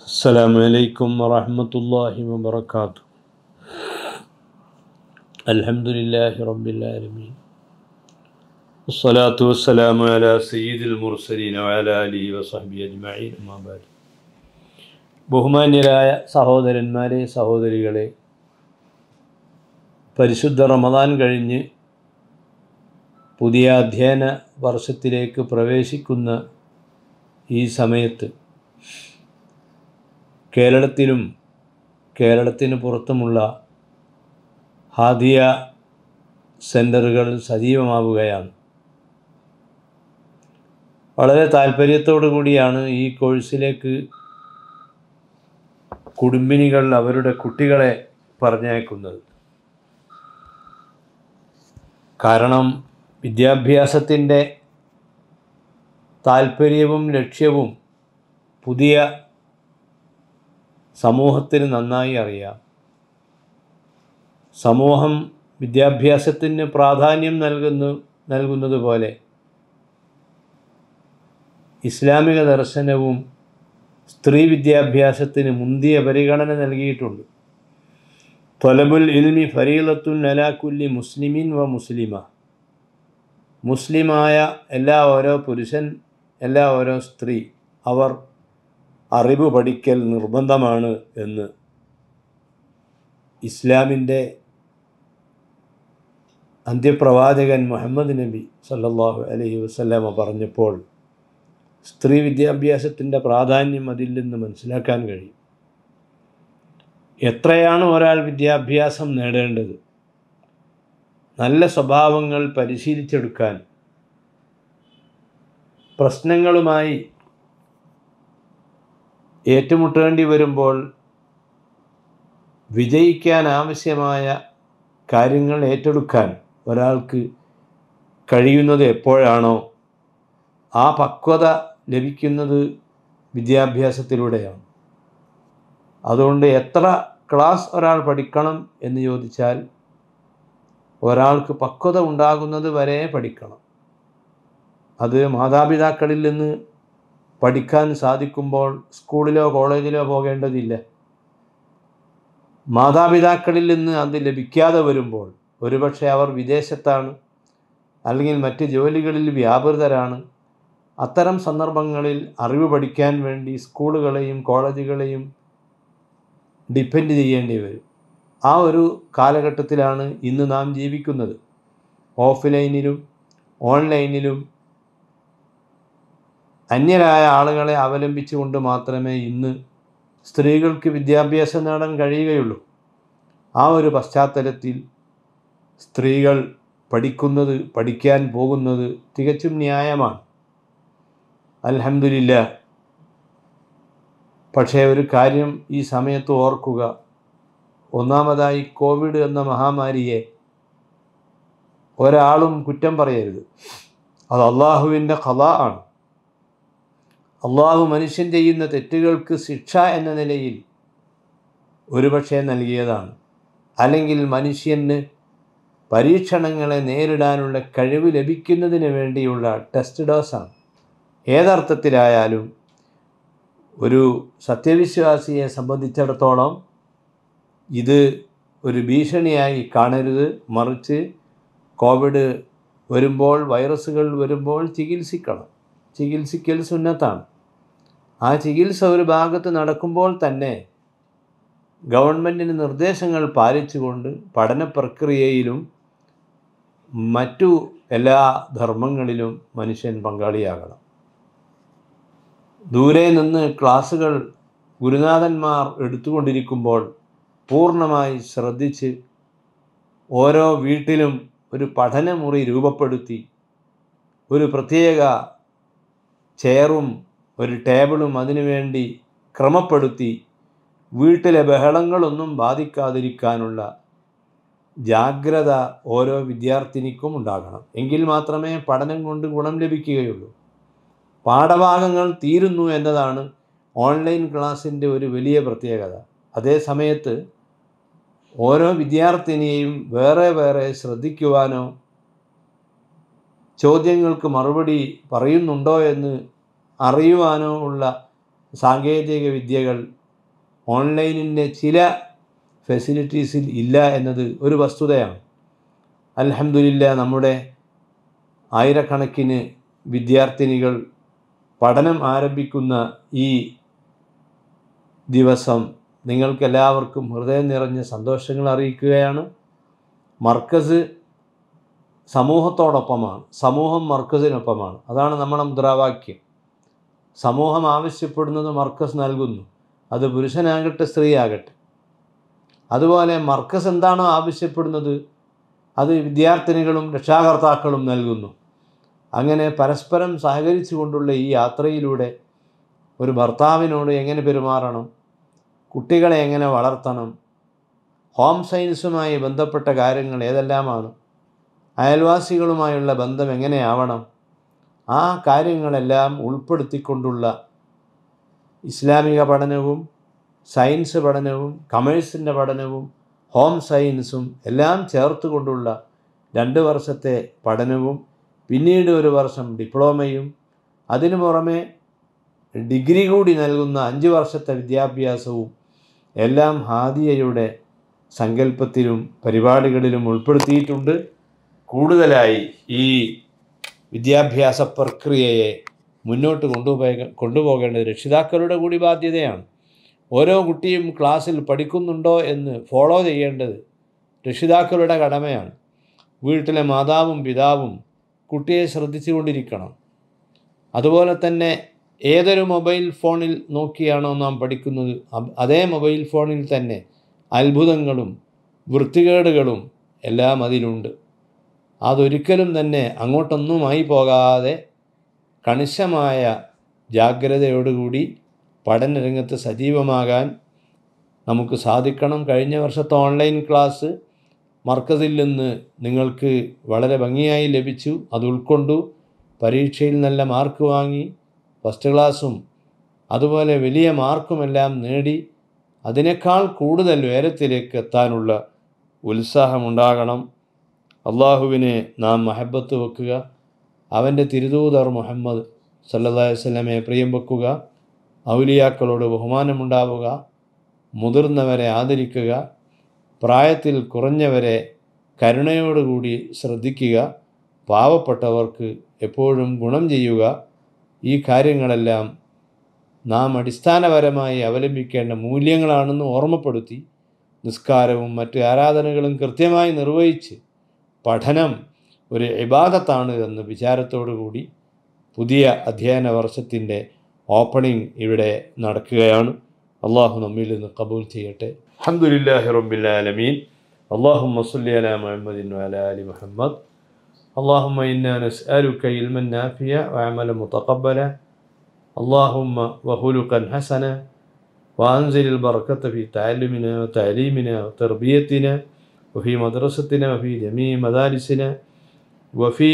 السلام عليكم ورحمة الله وبركاته الحمد لله رب العالمين والصلاة والسلام على سيد المرسلين وعلى آله وصحبه أجمعين أما بعد ബഹുമാന്യരായ സഹോദരന്മാരെ സഹോദരികളെ പരിശുദ്ധ റമദാൻ കഴിഞ്ഞ് പുതിയ അധ്യയന വർഷത്തിലേക്ക് പ്രവേശിക്കുന്ന ഈ സമയത്ത് കേരളത്തിലും കേരളത്തിന് പുറത്തുമുള്ള ഹാദിയ സെൻറ്ററുകൾ സജീവമാവുകയാണ് വളരെ താല്പര്യത്തോടു കൂടിയാണ് ഈ കോഴ്സിലേക്ക് കുടുംബിനികൾ അവരുടെ കുട്ടികളെ പറഞ്ഞയക്കുന്നത് കാരണം വിദ്യാഭ്യാസത്തിൻ്റെ താല്പര്യവും ലക്ഷ്യവും പുതിയ സമൂഹത്തിന് നന്നായി അറിയാം സമൂഹം വിദ്യാഭ്യാസത്തിന് പ്രാധാന്യം നൽകുന്നു നൽകുന്നത് പോലെ ഇസ്ലാമിക ദർശനവും സ്ത്രീ വിദ്യാഭ്യാസത്തിന് മുന്തിയ പരിഗണന നൽകിയിട്ടുണ്ട് തൊലബുൽ ഇൽമി ഫരീലത്തുൻ അലാക്കുല്ലി മുസ്ലിമിൻ വ മുസ്ലിമ മുസ്ലിമായ എല്ലാ ഓരോ പുരുഷൻ എല്ലാ ഓരോ സ്ത്രീ അവർ അറിവ് പഠിക്കൽ നിർബന്ധമാണ് എന്ന് ഇസ്ലാമിൻ്റെ അന്ത്യപ്രവാചകൻ മുഹമ്മദ് നബി സല്ലല്ലാഹു അലൈഹി വസല്ലമ പറഞ്ഞപ്പോൾ സ്ത്രീ വിദ്യാഭ്യാസത്തിൻ്റെ പ്രാധാന്യം അതിൽ നിന്ന് മനസ്സിലാക്കാൻ കഴിയും എത്രയാണ് ഒരാൾ വിദ്യാഭ്യാസം നേടേണ്ടത് നല്ല സ്വഭാവങ്ങൾ പരിശീലിച്ചെടുക്കാൻ പ്രശ്നങ്ങളുമായി ഏറ്റുമുട്ടേണ്ടി വരുമ്പോൾ വിജയിക്കാൻ ആവശ്യമായ കാര്യങ്ങൾ ഏറ്റെടുക്കാൻ ഒരാൾക്ക് കഴിയുന്നത് എപ്പോഴാണോ ആ പക്വത ലഭിക്കുന്നത് വിദ്യാഭ്യാസത്തിലൂടെയാണ് അതുകൊണ്ട് എത്ര ക്ലാസ് ഒരാൾ പഠിക്കണം എന്ന് ചോദിച്ചാൽ ഒരാൾക്ക് പക്വത ഉണ്ടാകുന്നത് വരെ പഠിക്കണം അത് മാതാപിതാക്കളിൽ നിന്ന് പഠിക്കാൻ സാധിക്കുമ്പോൾ സ്കൂളിലോ കോളേജിലോ പോകേണ്ടതില്ല മാതാപിതാക്കളിൽ നിന്ന് അത് ലഭിക്കാതെ വരുമ്പോൾ ഒരുപക്ഷെ അവർ വിദേശത്താണ് അല്ലെങ്കിൽ മറ്റ് ജോലികളിൽ വ്യാപൃതരാണ് അത്തരം സന്ദർഭങ്ങളിൽ അറിവ് പഠിക്കാൻ വേണ്ടി സ്കൂളുകളെയും കോളേജുകളെയും ഡിപ്പെൻഡ് ചെയ്യേണ്ടി വരും ആ ഒരു കാലഘട്ടത്തിലാണ് ഇന്ന് നാം ജീവിക്കുന്നത് ഓഫ്ലൈനിലും ഓൺലൈനിലും അന്യരായ ആളുകളെ അവലംബിച്ചുകൊണ്ട് മാത്രമേ ഇന്ന് സ്ത്രീകൾക്ക് വിദ്യാഭ്യാസം നേടാൻ കഴിയുകയുള്ളൂ ആ ഒരു പശ്ചാത്തലത്തിൽ സ്ത്രീകൾ പഠിക്കുന്നത് പഠിക്കാൻ പോകുന്നത് തികച്ചും ന്യായമാണ് അൽഹമില്ല പക്ഷേ ഒരു കാര്യം ഈ സമയത്ത് ഓർക്കുക ഒന്നാമതായി കോവിഡ് എന്ന മഹാമാരിയെ ഒരാളും കുറ്റം പറയരുത് അത് അള്ളാഹുവിൻ്റെ കഥ ആണ് അള്ളാഹു മനുഷ്യൻ ചെയ്യുന്ന തെറ്റുകൾക്ക് ശിക്ഷ എന്ന നിലയിൽ ഒരുപക്ഷെ നൽകിയതാണ് അല്ലെങ്കിൽ മനുഷ്യന് പരീക്ഷണങ്ങളെ നേരിടാനുള്ള കഴിവ് ലഭിക്കുന്നതിന് വേണ്ടിയുള്ള ടെസ്റ്റ് ഡോസാണ് ഏതർത്ഥത്തിലായാലും ഒരു സത്യവിശ്വാസിയെ സംബന്ധിച്ചിടത്തോളം ഇത് ഒരു ഭീഷണിയായി കാണരുത് മറിച്ച് കോവിഡ് വരുമ്പോൾ വൈറസുകൾ വരുമ്പോൾ ചികിത്സിക്കണം ചികിത്സിക്കൽ സുന്നത്താണ് ആ ചികിത്സ ഒരു ഭാഗത്ത് നടക്കുമ്പോൾ തന്നെ ഗവൺമെൻറ്റിന് നിർദ്ദേശങ്ങൾ പാലിച്ചുകൊണ്ട് പഠന പ്രക്രിയയിലും മറ്റു എല്ലാ ധർമ്മങ്ങളിലും മനുഷ്യൻ പങ്കാളിയാകണം ദൂരെ നിന്ന് ക്ലാസ്സുകൾ ഗുരുനാഥന്മാർ എടുത്തുകൊണ്ടിരിക്കുമ്പോൾ പൂർണ്ണമായി ശ്രദ്ധിച്ച് ഓരോ വീട്ടിലും ഒരു പഠനമുറി രൂപപ്പെടുത്തി ഒരു പ്രത്യേക ചെയറും ഒരു ടേബിളും അതിനുവേണ്ടി ക്രമപ്പെടുത്തി വീട്ടിലെ ബഹളങ്ങളൊന്നും ബാധിക്കാതിരിക്കാനുള്ള ജാഗ്രത ഓരോ വിദ്യാർത്ഥിനിക്കും ഉണ്ടാകണം എങ്കിൽ മാത്രമേ പഠനം കൊണ്ട് ഗുണം ലഭിക്കുകയുള്ളൂ പാഠഭാഗങ്ങൾ തീരുന്നു എന്നതാണ് ഓൺലൈൻ ക്ലാസ്സിൻ്റെ ഒരു വലിയ പ്രത്യേകത അതേ സമയത്ത് ഓരോ വിദ്യാർത്ഥിനിയെയും വേറെ വേറെ ശ്രദ്ധിക്കുവാനോ ചോദ്യങ്ങൾക്ക് മറുപടി പറയുന്നുണ്ടോ എന്ന് അറിയുവാനോ ഉള്ള സാങ്കേതിക വിദ്യകൾ ഓൺലൈനിൻ്റെ ചില ഫെസിലിറ്റീസിൽ ഇല്ല എന്നത് ഒരു വസ്തുതയാണ് അൽഹംദുലില്ല നമ്മുടെ ആയിരക്കണക്കിന് വിദ്യാർത്ഥിനികൾ പഠനം ആരംഭിക്കുന്ന ഈ ദിവസം നിങ്ങൾക്കെല്ലാവർക്കും ഹൃദയം നിറഞ്ഞ സന്തോഷങ്ങൾ അറിയിക്കുകയാണ് മർക്കസ് സമൂഹത്തോടൊപ്പമാണ് സമൂഹം മർക്കസിനൊപ്പമാണ് അതാണ് നമ്മുടെ മുദ്രാവാക്യം സമൂഹം ആവശ്യപ്പെടുന്നത് മർക്കസ് നൽകുന്നു അത് പുരുഷനാകട്ടെ സ്ത്രീയാകട്ടെ അതുപോലെ മർക്കസ് എന്താണോ ആവശ്യപ്പെടുന്നത് അത് വിദ്യാർത്ഥിനികളും രക്ഷാകർത്താക്കളും നൽകുന്നു അങ്ങനെ പരസ്പരം സഹകരിച്ചു കൊണ്ടുള്ള ഈ യാത്രയിലൂടെ ഒരു ഭർത്താവിനോട് എങ്ങനെ പെരുമാറണം കുട്ടികളെ എങ്ങനെ വളർത്തണം ഹോം സയൻസുമായി ബന്ധപ്പെട്ട കാര്യങ്ങൾ ഏതെല്ലാമാണ് അയൽവാസികളുമായുള്ള ബന്ധം എങ്ങനെയാവണം ആ കാര്യങ്ങളെല്ലാം ഉൾപ്പെടുത്തിക്കൊണ്ടുള്ള ഇസ്ലാമിക പഠനവും സയൻസ് പഠനവും കമേഴ്സിൻ്റെ പഠനവും ഹോം സയൻസും എല്ലാം ചേർത്തുകൊണ്ടുള്ള രണ്ട് വർഷത്തെ പഠനവും പിന്നീട് ഒരു വർഷം ഡിപ്ലോമയും അതിനു പുറമെ ഡിഗ്രി കൂടി നൽകുന്ന അഞ്ച് വർഷത്തെ വിദ്യാഭ്യാസവും എല്ലാം ഹാദിയയുടെ സങ്കല്പത്തിലും പരിപാടികളിലും ഉൾപ്പെടുത്തിയിട്ടുണ്ട് കൂടുതലായി ഈ വിദ്യാഭ്യാസ പ്രക്രിയയെ മുന്നോട്ട് കൊണ്ടുപോയ കൊണ്ടുപോകേണ്ടത് രക്ഷിതാക്കളുടെ കൂടി ബാധ്യതയാണ് ഓരോ കുട്ടിയും ക്ലാസ്സിൽ പഠിക്കുന്നുണ്ടോ എന്ന് ഫോളോ ചെയ്യേണ്ടത് രക്ഷിതാക്കളുടെ കടമയാണ് വീട്ടിലെ മാതാവും പിതാവും കുട്ടിയെ ശ്രദ്ധിച്ചുകൊണ്ടിരിക്കണം അതുപോലെ തന്നെ ഏതൊരു മൊബൈൽ ഫോണിൽ നോക്കിയാണോ നാം പഠിക്കുന്നത് അ- അതേ മൊബൈൽ ഫോണിൽ തന്നെ അത്ഭുതങ്ങളും വൃത്തികേടുകളും എല്ലാം അതിലുണ്ട് അതൊരിക്കലും തന്നെ അങ്ങോട്ടൊന്നുമായി പോകാതെ കണിശമായ ജാഗ്രതയോടുകൂടി പഠനരംഗത്ത് സജീവമാകാൻ നമുക്ക് സാധിക്കണം കഴിഞ്ഞ വർഷത്തെ ഓൺലൈൻ ക്ലാസ് മർക്കസിൽ നിന്ന് നിങ്ങൾക്ക് വളരെ ഭംഗിയായി ലഭിച്ചു അത് ഉൾക്കൊണ്ടു പരീക്ഷയിൽ നല്ല മാർക്ക് വാങ്ങി ഫസ്റ്റ് ക്ലാസ്സും അതുപോലെ വലിയ മാർക്കുമെല്ലാം നേടി അതിനേക്കാൾ കൂടുതൽ ഉയരത്തിലേക്ക് എത്താനുള്ള ഉത്സാഹമുണ്ടാകണം അള്ളാഹുവിനെ നാം മഹബത്ത് വെക്കുക അവൻ്റെ തിരുദൂതർ മുഹമ്മദ് സല്ലല്ലാഹു അലൈഹി വസല്ലമയെ പ്രിയം വെക്കുക ഔലിയാക്കളോട് ബഹുമാനമുണ്ടാവുക മുതിർന്നവരെ ആദരിക്കുക പ്രായത്തിൽ കുറഞ്ഞവരെ കരുണയോടുകൂടി ശ്രദ്ധിക്കുക പാവപ്പെട്ടവർക്ക് എപ്പോഴും ഗുണം ചെയ്യുക ഈ കാര്യങ്ങളെല്ലാം നാം അടിസ്ഥാനപരമായി അവലംബിക്കേണ്ട മൂല്യങ്ങളാണെന്ന് ഓർമ്മപ്പെടുത്തി നിസ്കാരവും മറ്റ് ആരാധനകളും കൃത്യമായി നിർവഹിച്ച് പഠനം ഒരു ഇബാദത്താണ് എന്ന വിചാരത്തോടു കൂടി പുതിയ അധ്യയന വർഷത്തിൻ്റെ ഓപ്പണിംഗ് ഇവിടെ നടക്കുകയാണ് അള്ളാഹു നമ്മിൽ നിന്ന് കബൂൽ ചെയ്യട്ടെ അഹമ്മദില്ലാഹി റബ്ബിലാലമീൻ اللهم صل على محمد وعلى آل محمد اللهم إنا نسألك علما نافعا وعملا متقبلا اللهم وخلقا حسنا وأنزل البركة في تعلمنا وتعليمنا وتربيتنا وفي مدرستنا وفي جميع مدارسنا وفي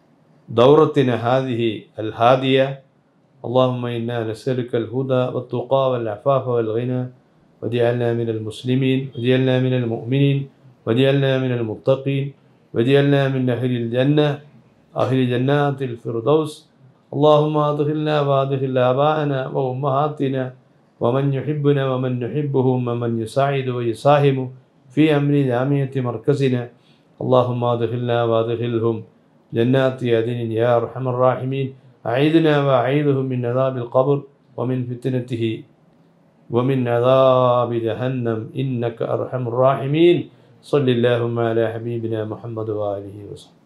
دورتنا هذه الهادية اللهم إنا نسألك الهدى والتقى والعفاف والغنى واجعلنا من المسلمين واجعلنا من المؤمنين واجعلنا من المتقين واجعلنا من أهل الجنة أهل جنات الفردوس اللهم أدخلنا وأدخل آباءنا وأمهاتنا ومن يحبنا ومن نحبهم ومن يساعد ويساهم في أمر جامعة مركزنا اللهم أدخلنا وأدخلهم جنات عدن يا أرحم الراحمين أعيذنا وأعيذهم من عذاب القبر ومن فتنته ومن عذاب جهنم إنك أرحم الراحمين صل اللهم على حبيبنا محمد وآله وسلم